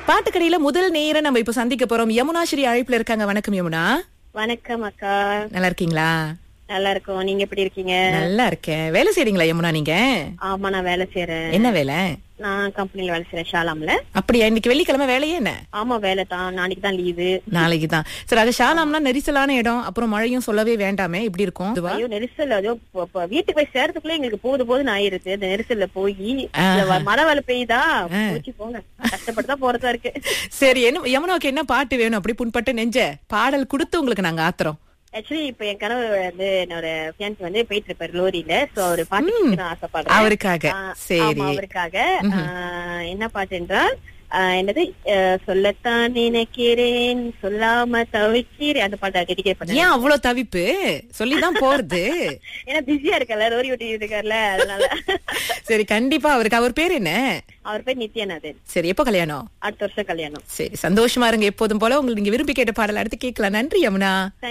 பாட்டுக்கடையில முதல் நேரம் நம்ம இப்ப சந்திக்க போறோம் யமுனா ஸ்ரீ அழைப்புல இருக்காங்க வணக்கம் யமுனா வணக்கம் அக்கா நல்லா இருக்கீங்களா நல்லா இருக்கோம் நீங்க எப்படி இருக்கீங்க நல்லா இருக்கேன் வேலை செய்றீங்களா யமுனா நீங்க ஆமா நான் வேலை செய்யறேன் என்ன வேலை நான் கம்பெனில வேலை செய்யறேன் ஷாலாம்ல அப்படியா இன்னைக்கு வெள்ளிக்கிழமை வேலையே என்ன ஆமா வேலை தான் நாளைக்கு தான் லீவு நாளைக்கு தான் சரி அது ஷாலாம்னா நெரிசலான இடம் அப்புறம் மழையும் சொல்லவே வேண்டாமே இப்படி இருக்கும் இதுவா? ஐயோ நெரிசல் அதோ ப- ப- வீட்டுக்கு போய் சேர்றதுக்குள்ள எங்களுக்கு போது போதுன்னு ஆயிருது அந்த நெரிசல்ல போய் ஆஹா. மழை வேலை பெய்யுதா போச்சு போங்க கஷ்டப்பட்டு தான் போறதா இருக்கு சரி என்ன யமுனாவுக்கு என்ன பாட்டு வேணும் அப்படி புண்பட்டு நெஞ்ச பாடல் கொடுத்து உங்களுக்கு நாங்க ஆத்துறோம் ஆக்சுவலி இப்ப என் கணவர் வந்து என்னோட ஃபியான்ஸ் வந்து போயிட்டு இருப்பாரு லோரியில சோ அவரு பாட்டு கேட்க நான் ஆசைப்படுறேன் அவருக்காக ஆ, சரி ஆமா, அவருக்காக ஆ, என்ன பாட்டு என்றால் ஆ, என்னது ஆ, சொல்லத்தான் நினைக்கிறேன் சொல்லாம தவிக்கிறேன் அந்த பாட்டை டெடிகேட் பண்ணேன் ஏன் அவ்வளவு தவிப்பு சொல்லிதான் போறது ஏன்னா பிஸியா இருக்கல ரோரி ஓட்டி இருக்கார்ல அதனால சரி கண்டிப்பா அவருக்கு அவர் பேர் என்ன அவர் பேர் நித்யானந்தன் சரி எப்போ கல்யாணம் அடுத்த வருஷம் கல்யாணம் சரி சந்தோஷமா இருங்க எப்போதும் போல உங்களுக்கு நீங்க விரும்பி கேட்ட பாடல் அடுத்து கேட்கலாம் நன்றி யமுனா